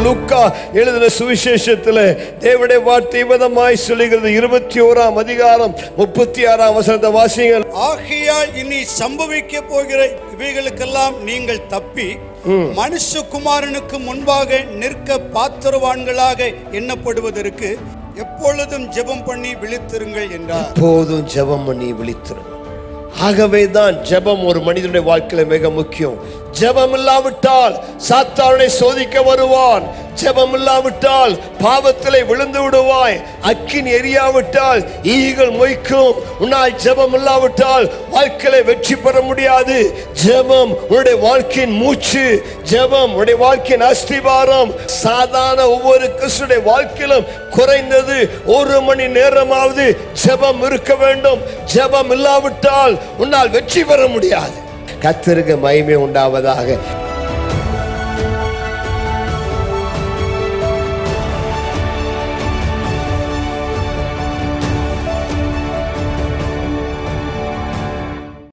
லூக்கா எழுதின சுவிசேஷத்துல தேவனுடைய வார்த்தை விதமாய் சொல்லுகிறது இருபத்தி ஓராம் அதிகாரம் முப்பத்தி ஆறாம் வசனத்தை வாசிங்கள் ஆகையால் இனி சம்பவிக்க போகிற இவைகளுக்கெல்லாம் நீங்கள் தப்பி மனுஷகுமாரனுக்கு முன்பாக நிற்க பாத்திரவான்களாக எண்ணப்படுவதற்கு எப்பொழுதும் ஜெபம் பண்ணி விழித்திருங்கள் என்றார் போதும் ஜெபம் பண்ணி விழித்திரும் ஆகவே தான் ஜெபம் ஒரு மனிதனுடைய வாழ்க்கையில மிக முக்கியம் ஜெபம் இல்லாவிட்டால் சாத்தானை சோதிக்க வருவான் ஜெபம் இல்லாவிட்டால் பாவத்திலே விழுந்து விடுவாய் அக்கின் எரியாவிட்டால் ஈகள் மொய்க்கும் உன்னால் ஜெபம் இல்லாவிட்டால் வாழ்க்கையில வெற்றி பெற முடியாது ஜெபம் உன்னுடைய வாழ்க்கையின் மூச்சு ஜெபம் உன்னுடைய வாழ்க்கையின் அஸ்திவாரம் சாதாரண ஒவ்வொரு கிறிஸ்துடைய வாழ்க்கையிலும் குறைந்தது ஒரு மணி நேரமாவது ஜெபம் இருக்க வேண்டும் ஜெபம் இல்லாவிட்டால் உன்னால் வெற்றி பெற முடியாது கத்தருக்கு மகிமை உண்டாவதாக